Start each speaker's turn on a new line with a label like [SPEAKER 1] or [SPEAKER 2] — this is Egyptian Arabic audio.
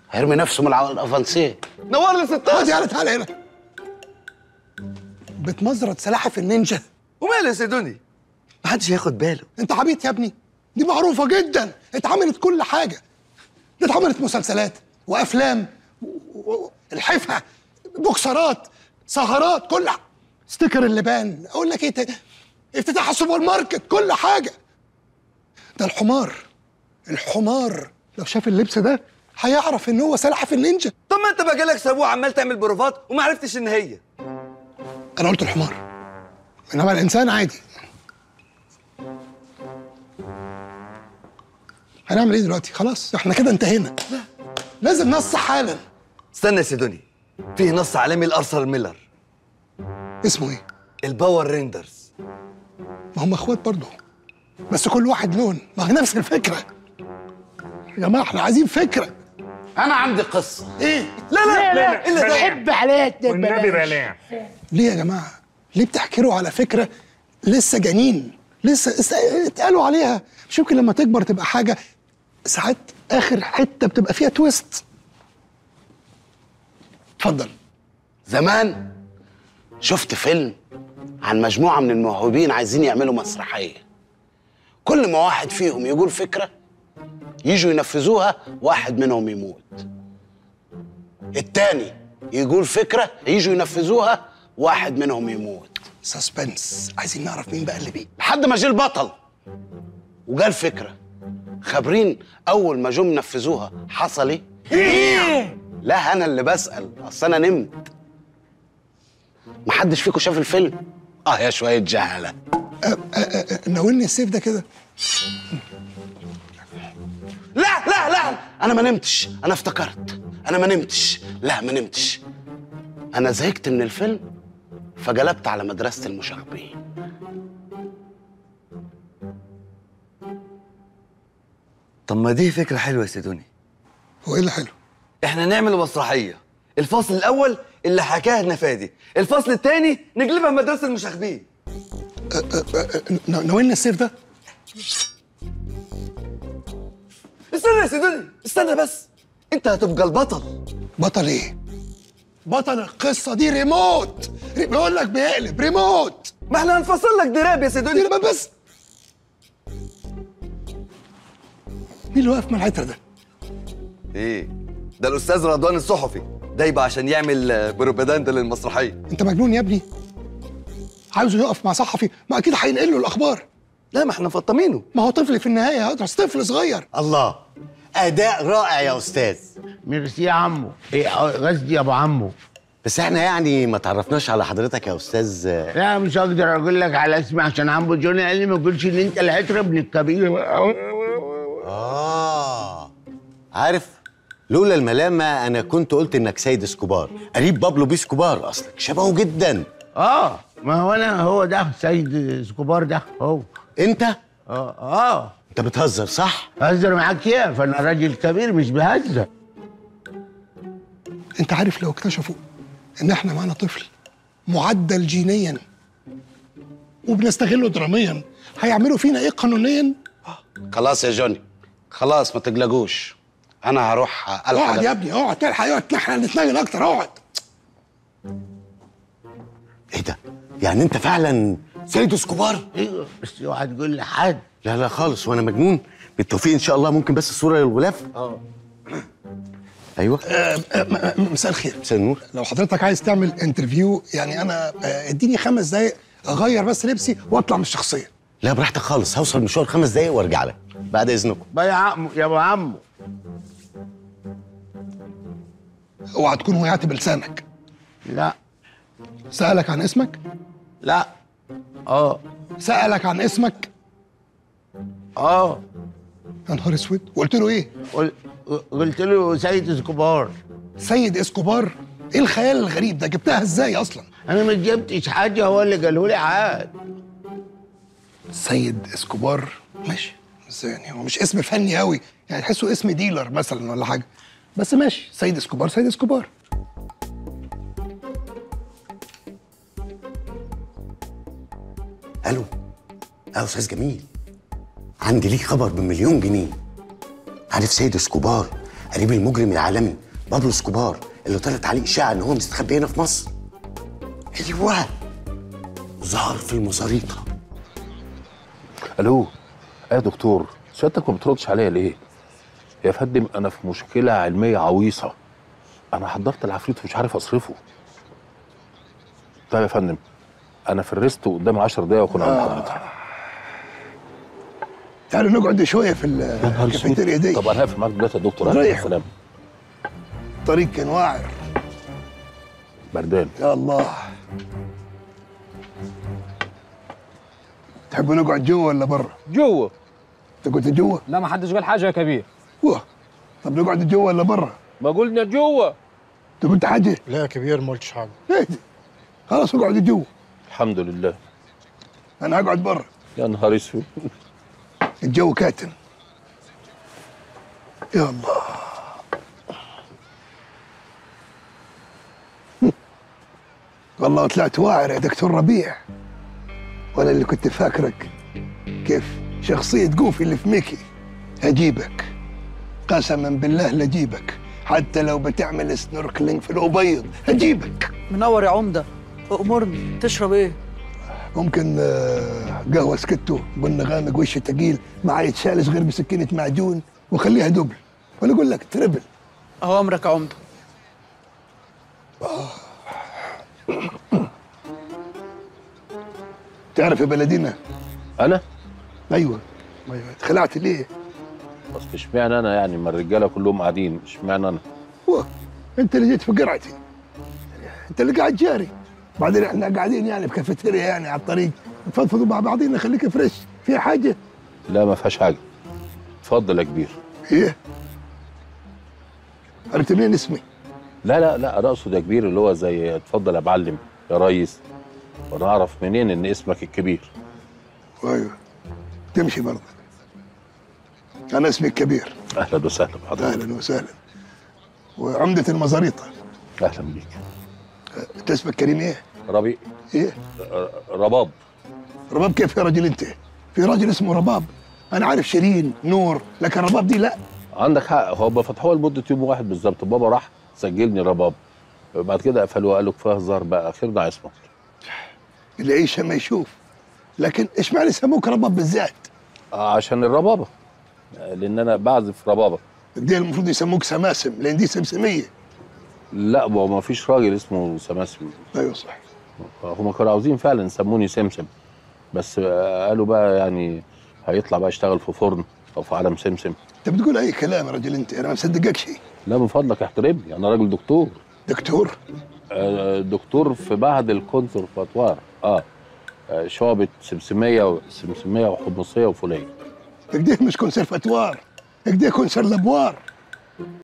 [SPEAKER 1] هيرمي نفسه من على الافانسيه
[SPEAKER 2] نور لي 16
[SPEAKER 3] خد يلا تعالى هنا بتمزرط سلاحف النينجا
[SPEAKER 2] وماله يا سيدوني محدش هياخد باله
[SPEAKER 3] انت عبيط يا ابني دي معروفه جدا اتعملت كل حاجه دي اتعملت مسلسلات وافلام و- و- الحفه بوكسرات سهرات كل ح- ستيكر اللبان اقول لك ايه تا- افتتاح السوبر ماركت كل حاجه ده الحمار الحمار لو شاف اللبس ده هيعرف ان هو سلاحف النينجا
[SPEAKER 2] طب ما انت بقى لك اسبوع عمال تعمل بروفات وما عرفتش ان هي
[SPEAKER 3] انا قلت الحمار انما الانسان عادي هنعمل ايه دلوقتي خلاص احنا كده انتهينا لازم نص حالا
[SPEAKER 2] استنى يا سيدوني فيه نص عالمي لارثر ميلر
[SPEAKER 3] اسمه ايه
[SPEAKER 2] الباور ريندرز
[SPEAKER 3] ما هم اخوات برضه بس كل واحد لون ما هي نفس الفكره يا جماعه احنا عايزين فكره
[SPEAKER 1] انا عندي قصه
[SPEAKER 3] ايه
[SPEAKER 2] لا لا لا الا ده
[SPEAKER 4] بحب عليك
[SPEAKER 5] والنبي بلاع
[SPEAKER 3] ليه يا جماعه ليه بتحكروا على فكره لسه جنين لسه اس- اتقالوا عليها مش يمكن لما تكبر تبقى حاجه ساعات اخر حته بتبقى فيها تويست اتفضل
[SPEAKER 1] زمان شفت فيلم عن مجموعه من الموهوبين عايزين يعملوا مسرحيه كل ما واحد فيهم يقول فكره يجوا ينفذوها واحد منهم يموت التاني يقول فكره يجوا ينفذوها واحد منهم يموت
[SPEAKER 3] سسبنس عايزين نعرف مين بقى اللي بيه
[SPEAKER 1] لحد ما جه البطل وقال فكره خابرين اول ما جم نفذوها حصل ايه لا انا اللي بسال اصل انا نمت محدش فيكم شاف الفيلم اه يا شويه جهله
[SPEAKER 3] ناولني السيف ده كده
[SPEAKER 1] لا لا لا انا ما نمتش انا افتكرت انا ما نمتش لا ما نمتش انا زهقت من الفيلم فجلبت على مدرسه المشاغبين
[SPEAKER 2] طب ما دي فكره حلوه يا سيدوني
[SPEAKER 3] هو ايه اللي حلو
[SPEAKER 2] احنا نعمل مسرحيه الفصل الاول اللي حكاها نفادي الفصل الثاني نجلبها مدرسه المشاغبين
[SPEAKER 3] ن- ناولني السيف ده
[SPEAKER 2] استنى يا سيدوني استنى بس انت هتبقى البطل
[SPEAKER 3] بطل ايه بطل القصه دي ريموت ري- بيقول لك بيقلب ريموت
[SPEAKER 2] ما احنا هنفصل لك دراب يا سيدوني
[SPEAKER 3] دي بس مين اللي واقف مع العتر ده
[SPEAKER 2] ايه ده الاستاذ رضوان الصحفي ده يبقى عشان يعمل آه، بروباجندا للمسرحيه
[SPEAKER 3] انت مجنون يا ابني عاوزه يقف مع صحفي ما اكيد هينقل له الاخبار
[SPEAKER 2] لا ما احنا مفطمينه
[SPEAKER 3] ما هو طفل في النهايه بس طفل صغير
[SPEAKER 6] الله اداء رائع يا استاذ
[SPEAKER 4] ميرسي يا عمو ايه قصدي يا ابو عمو
[SPEAKER 6] بس احنا يعني ما تعرفناش على حضرتك يا استاذ
[SPEAKER 4] لا مش هقدر اقول لك على اسمي عشان عمو جوني قال لي ما تقولش ان انت العتر ابن الكبير
[SPEAKER 6] اه عارف لولا الملامه انا كنت قلت انك سيد اسكوبار قريب بابلو بيه اسكوبار اصلك شبهه جدا
[SPEAKER 4] اه ما هو انا هو ده سيد سكوبار ده هو
[SPEAKER 6] انت
[SPEAKER 4] اه اه
[SPEAKER 6] انت بتهزر صح
[SPEAKER 4] بهزر معاك كيف انا راجل كبير مش بهزر
[SPEAKER 3] انت عارف لو اكتشفوا ان احنا معانا طفل معدل جينيا وبنستغله دراميا هيعملوا فينا ايه قانونيا
[SPEAKER 1] خلاص يا جوني خلاص ما تقلقوش انا هروح الحق
[SPEAKER 3] اقعد يا ابني اقعد تلحق اقعد احنا نتنجل اكتر اقعد
[SPEAKER 6] ايه ده يعني انت فعلا سيد اسكوبار
[SPEAKER 4] ايوه بس اوعى تقول لحد
[SPEAKER 6] لا لا خالص وانا مجنون بالتوفيق ان شاء الله ممكن بس الصوره للغلاف
[SPEAKER 4] اه
[SPEAKER 6] ايوه
[SPEAKER 3] مساء الخير
[SPEAKER 6] مساء النور
[SPEAKER 3] لو حضرتك عايز تعمل انترفيو يعني انا آه، اديني خمس دقايق اغير بس لبسي واطلع من الشخصيه
[SPEAKER 6] لا براحتك خالص هوصل مشوار خمس دقايق وارجع لك بعد اذنكم
[SPEAKER 4] بقى يا عمو يا ابو عمو
[SPEAKER 3] اوعى تكون وقعت بلسانك
[SPEAKER 4] لا
[SPEAKER 3] سالك عن اسمك
[SPEAKER 4] لا اه
[SPEAKER 3] سالك عن اسمك
[SPEAKER 4] اه
[SPEAKER 3] يا نهار اسود وقلت له ايه
[SPEAKER 4] قل- قلت له سيد اسكوبار
[SPEAKER 3] سيد اسكوبار ايه الخيال الغريب ده جبتها ازاي اصلا
[SPEAKER 4] انا ما جبتش حاجه هو اللي قاله لي عاد
[SPEAKER 3] سيد اسكوبار ماشي بس يعني هو مش اسم فني قوي يعني تحسه اسم ديلر مثلا ولا حاجه بس ماشي سيد اسكوبار سيد اسكوبار
[SPEAKER 6] الو اه استاذ جميل عندي ليك خبر بمليون جنيه عارف سيد اسكوبار قريب المجرم العالمي بابلو سكوبار اللي طلعت عليه اشاعه ان هو مستخبي هنا في مصر ايوه ظهر في المزاريطه
[SPEAKER 5] الو يا دكتور سيادتك ما بتردش عليا ليه يا فندم انا في مشكله علميه عويصه انا حضرت العفريت ومش عارف اصرفه طيب يا فندم انا في الريست قدامي 10 دقايق واكون عند حضرتك
[SPEAKER 3] تعالوا نقعد شويه في ال-
[SPEAKER 5] يا نهار اسود.
[SPEAKER 3] الكافيتيريا دي
[SPEAKER 5] طب انا هقفل معاك دلوقتي يا دكتور هات
[SPEAKER 3] ريح.
[SPEAKER 5] السلام
[SPEAKER 3] الطريق كان واعر
[SPEAKER 5] بردان
[SPEAKER 3] يا الله تحبوا نقعد جوا ولا برا؟
[SPEAKER 7] جوه
[SPEAKER 3] انت قلت جوا؟
[SPEAKER 7] لا ما حدش قال حاجه يا كبير
[SPEAKER 3] واه طب نقعد جوا ولا برا؟
[SPEAKER 7] ما قلنا جوه
[SPEAKER 3] انت قلت حاجه؟
[SPEAKER 8] لا يا كبير ما قلتش حاجه
[SPEAKER 3] اهدي خلاص اقعد جوا
[SPEAKER 5] الحمد لله
[SPEAKER 3] انا هقعد برا
[SPEAKER 5] يا نهار اسود
[SPEAKER 3] الجو كاتم يا الله والله طلعت واعر يا دكتور ربيع ولا اللي كنت فاكرك كيف شخصية جوفي اللي في ميكي هجيبك قسما بالله لجيبك حتى لو بتعمل سنوركلينج في الأبيض هجيبك
[SPEAKER 9] منور يا عمده امرني تشرب ايه
[SPEAKER 3] ممكن آه، قهوة سكتو بن غامق وش تقيل ما يتشالش غير بسكينة معجون وخليها دبل ولا أقول لك تربل
[SPEAKER 9] اهو امرك يا عمده
[SPEAKER 3] تعرف يا بلدينا
[SPEAKER 5] انا
[SPEAKER 3] أيوة أيوة اتخلعت ليه؟
[SPEAKER 5] بس اشمعنى انا يعني ما الرجاله كلهم قاعدين اشمعنى انا
[SPEAKER 3] هو أنت اللي جيت في قرعتي أنت اللي قاعد جاري بعدين احنا قاعدين يعني في كافيتيريا يعني على الطريق نفضفضوا مع بعضينا خليك فريش في حاجة
[SPEAKER 5] لا ما فيهاش حاجه اتفضل يا كبير
[SPEAKER 3] إيه؟ عرفت منين اسمي؟
[SPEAKER 5] لا لا لا انا اقصد يا كبير اللي هو زي اتفضل يا معلم يا ريس وانا اعرف منين ان اسمك الكبير
[SPEAKER 3] أيوة تمشي برضه أنا اسمي الكبير
[SPEAKER 5] اهلا وسهلا بحضرتك
[SPEAKER 3] أهلا وسهلا وعمدة المزاريطة
[SPEAKER 5] اهلا بيك
[SPEAKER 3] أنت اسمك كريم إيه؟
[SPEAKER 5] ربيع
[SPEAKER 3] إيه؟
[SPEAKER 5] ر- رباب
[SPEAKER 3] رباب كيف يا راجل انت؟ في راجل اسمه رباب انا عارف شيرين نور لكن رباب دي لا
[SPEAKER 5] عندك حق هو فتحوها لمده يوم واحد بالظبط بابا راح سجلني رباب بعد كده قفلوها قالوا كفايه هزار بقى اخرنا عصمت
[SPEAKER 3] اللي يعيش ما يشوف لكن ايش معنى يسموك رباب بالذات؟
[SPEAKER 5] آه، عشان الربابه آه، لان انا بعزف ربابه
[SPEAKER 3] دي المفروض يسموك سماسم لان دي سمسميه
[SPEAKER 5] لا ما هو ما فيش راجل اسمه سماسم
[SPEAKER 3] ايوه صح
[SPEAKER 5] هم كانوا عاوزين فعلا يسموني سمسم بس آه، قالوا بقى يعني هيطلع بقى يشتغل في فرن او في عالم سمسم
[SPEAKER 3] انت بتقول اي كلام يا راجل انت انا ما مصدقك شيء
[SPEAKER 5] لا من فضلك احترمني انا راجل دكتور
[SPEAKER 3] دكتور
[SPEAKER 5] آه، دكتور في معهد الكونسرفاتوار اه آه، شعبة سمسمية وسمسمية وحمصية وفولية
[SPEAKER 3] كده مش كونسرفاتوار كده كونسرلابوار